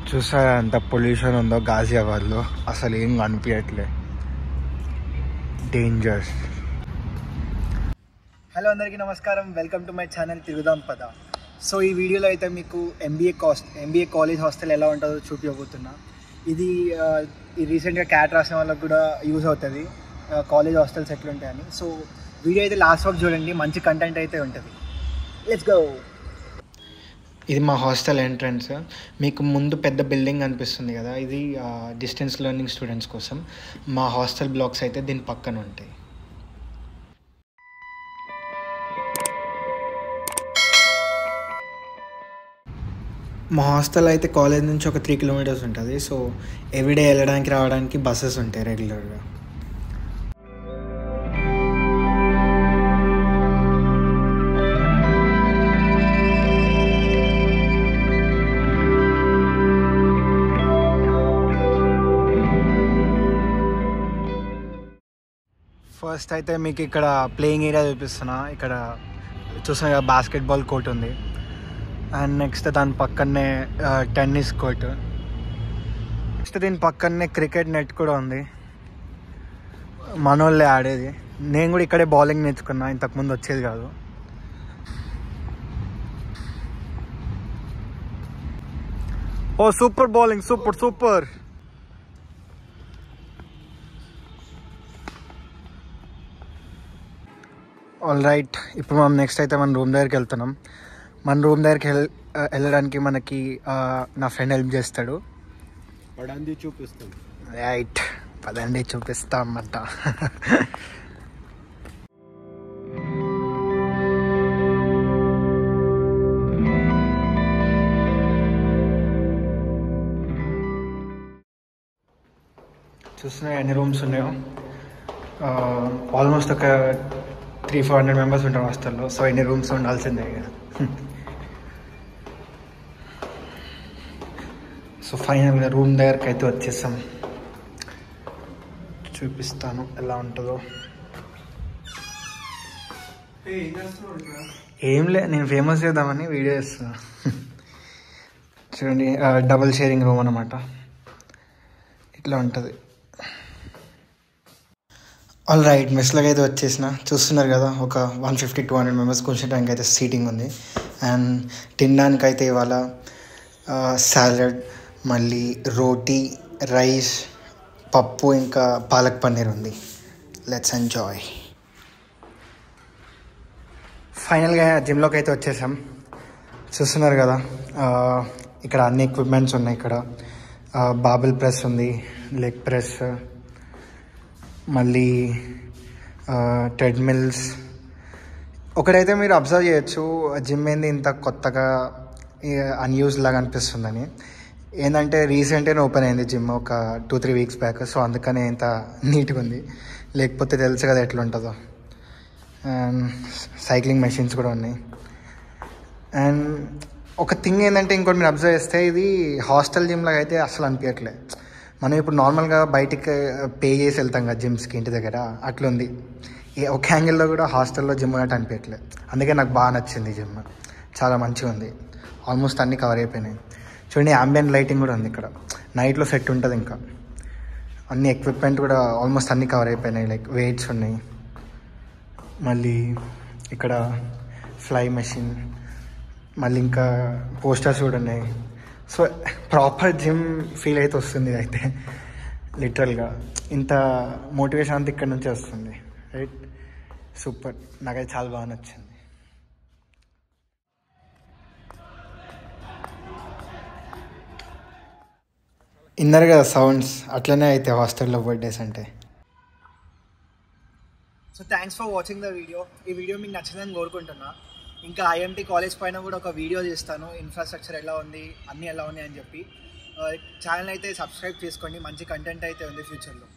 చూసారా ఎంత పొల్యూషన్ ఉందో గాజియాబాద్లో అసలు ఏం కనిపించట్లే డేంజర్ హలో అందరికీ నమస్కారం వెల్కమ్ టు మై ఛానల్ తిరుగుదాం పద సో ఈ వీడియోలో అయితే మీకు MBA cost MBA college hostel ఎలా ఉంటుందో చూపించబోతున్నా ఇది ఆ, ఈ రీసెంట్గా క్యాట్ రాసిన వాళ్ళకి కూడా యూజ్ అవుతుంది కాలేజ్ హాస్టల్స్ ఎట్లుంటాయని సో వీడియో అయితే లాస్ట్ వరకు చూడండి మంచి కంటెంట్ అయితే ఉంటుంది లెట్స్ గో ఇది మా హాస్టల్ ఎంట్రన్స్ మీకు ముందు పెద్ద బిల్డింగ్ అనిపిస్తుంది కదా ఇది డిస్టెన్స్ లెర్నింగ్ స్టూడెంట్స్ కోసం మా హాస్టల్ బ్లాక్స్ అయితే దీని పక్కన ఉంటాయి మా హాస్టల్ అయితే కాలేజ్ నుంచి ఒక త్రీ కిలోమీటర్స్ ఉంటుంది సో ఎవ్రీడే వెళ్ళడానికి రావడానికి బస్సెస్ ఉంటాయి రెగ్యులర్గా ఫస్ట్ అయితే మీకు ఇక్కడ ప్లేయింగ్ ఏరియా చూపిస్తున్నా ఇక్కడ చూస్తున్నా కదా బాస్కెట్బాల్ కోర్ట్ ఉంది అండ్ నెక్స్ట్ దాని పక్కనే టెన్నిస్ కోర్ట్ నెక్స్ట్ దీని పక్కనే క్రికెట్ నెట్ కూడా ఉంది మనోళ్ళే ఆడేది నేను కూడా ఇక్కడే బౌలింగ్ నేర్చుకున్నా ఇంతకుముందు వచ్చేది కాదు oh super bowling super super all right ఇప్పుడు మనం నెక్స్ట్ అయితే మన రూమ్ దగ్గరికి వెళ్తున్నాం మన రూమ్ దగ్గరికి వెళ్ వెళ్ళడానికి మనకి ఆ, నా ఫ్రెండ్ హెల్ప్ చేస్తాడు పడంది చూపిస్తాం రైట్ పదండి చూపిస్తా అన్నమాట చూస్తున్నా ఎన్ని రూమ్స్ ఉన్నాయో ఆల్మోస్ట్ ఒక త్రీ ఫోర్ హండ్రెడ్ మెంబర్స్ ఉంటారు హాస్టల్లో సో ఎన్ని రూమ్స్ ఉండాల్సిందే ఇక సో ఫైనల్గా రూమ్ దగ్గరికి అయితే వచ్చేసాం చూపిస్తాను ఎలా ఉంటుందో ఏం లే నేను ఫేమస్ చేద్దామని వీడియో చేస్తున్నా చూడండి డబుల్ షేరింగ్ రూమ్ అనమాట ఇట్లా ఉంటుంది ఆల్ రైట్ మెస్లోకి అయితే వచ్చేసిన చూస్తున్నారు కదా ఒక one fifty two hundred members కూర్చోడానికి అయితే సీటింగ్ ఉంది అండ్ తినడానికి అయితే ఇవాళ సాలడ్ మళ్ళీ రోటీ రైస్ పప్పు ఇంకా పాలక్ పన్నీర్ ఉంది లెట్స్ ఎంజాయ్ ఫైనల్గా జిమ్లోకి అయితే వచ్చేసాం చూస్తున్నారు కదా ఆ, ఇక్కడ అన్ని ఎక్విప్మెంట్స్ ఉన్నాయి ఇక్కడ బాబుల్ ప్రెస్ ఉంది లెగ్ ప్రెస్ మళ్ళీ ట్రెడ్మిల్స్ ఒకటైతే మీరు అబ్జర్వ్ చేయొచ్చు జిమ్ ఏంది ఇంత కొత్తగా అన్యూజ్ లాగా అనిపిస్తుందని ఏంటంటే రీసెంట్గానే ఓపెన్ అయింది జిమ్ ఒక two three weeks back so అందుకనే ఇంత నీట్గా ఉంది లేకపోతే తెలుసు కదా ఎట్లా ఉంటుందో అండ్ సైక్లింగ్ మెషిన్స్ కూడా ఉన్నాయి అండ్ ఒక థింగ్ ఏంటంటే ఇంకోటి మీరు అబ్జర్వ్ చేస్తే ఇది హాస్టల్ జిమ్ లాగా అయితే అసలు అనిపించట్లే మనం ఇప్పుడు నార్మల్గా బయటికి పే చేసి వెళ్తాం కదా జిమ్స్కి ఇంటి దగ్గర అట్లుంది ఏ- ఒక యాంగిల్లో కూడా హాస్టల్లో జిమ్ ఉన్నట్టు అనిపించట్లే అందుకే నాకు బాగా నచ్చింది జిమ్ చాలా మంచిగా ఉంది ఆల్మోస్ట్ అన్నీ కవర్ అయిపోయినాయి చూడండి అంబియన్ లైటింగ్ కూడా ఉంది ఇక్కడ నైట్లో సెట్ ఉంటుంది ఇంకా అన్ని ఎక్విప్మెంట్ కూడా ఆల్మోస్ట్ అన్నీ కవర్ అయిపోయినాయి లైక్ వెయిట్స్ ఉన్నాయి మళ్ళీ ఇక్కడ ఫ్లై మెషిన్ మళ్ళీ ఇంకా పోస్టర్స్ కూడా ఉన్నాయి సో ప్రాపర్ జిమ్ ఫీల్ అయితే వస్తుంది అయితే లిటరల్గా ఇంత మోటివేషన్ అంతా ఇక్కడ నుంచి వస్తుంది రైట్ సూపర్ నాకైతే చాలా బాగా నచ్చింది ఇన్నర్ కదా సౌండ్స్ అట్లనే అయితే హాస్టల్లో బర్త్డేస్ అంటే so thanks for watching the video ఈ వీడియో మీకు నచ్చిందని కోరుకుంటున్నా ఇంకా ఐఎంటీ కాలేజ్ పైన కూడా ఒక వీడియో చేస్తాను ఇన్ఫ్రాస్ట్రక్చర్ ఎలా ఉంది అన్నీ ఎలా ఉన్నాయి అని చెప్పి ఛానల్ అయితే సబ్స్క్రైబ్ చేసుకోండి మంచి కంటెంట్ అయితే ఉంది ఫ్యూచర్లో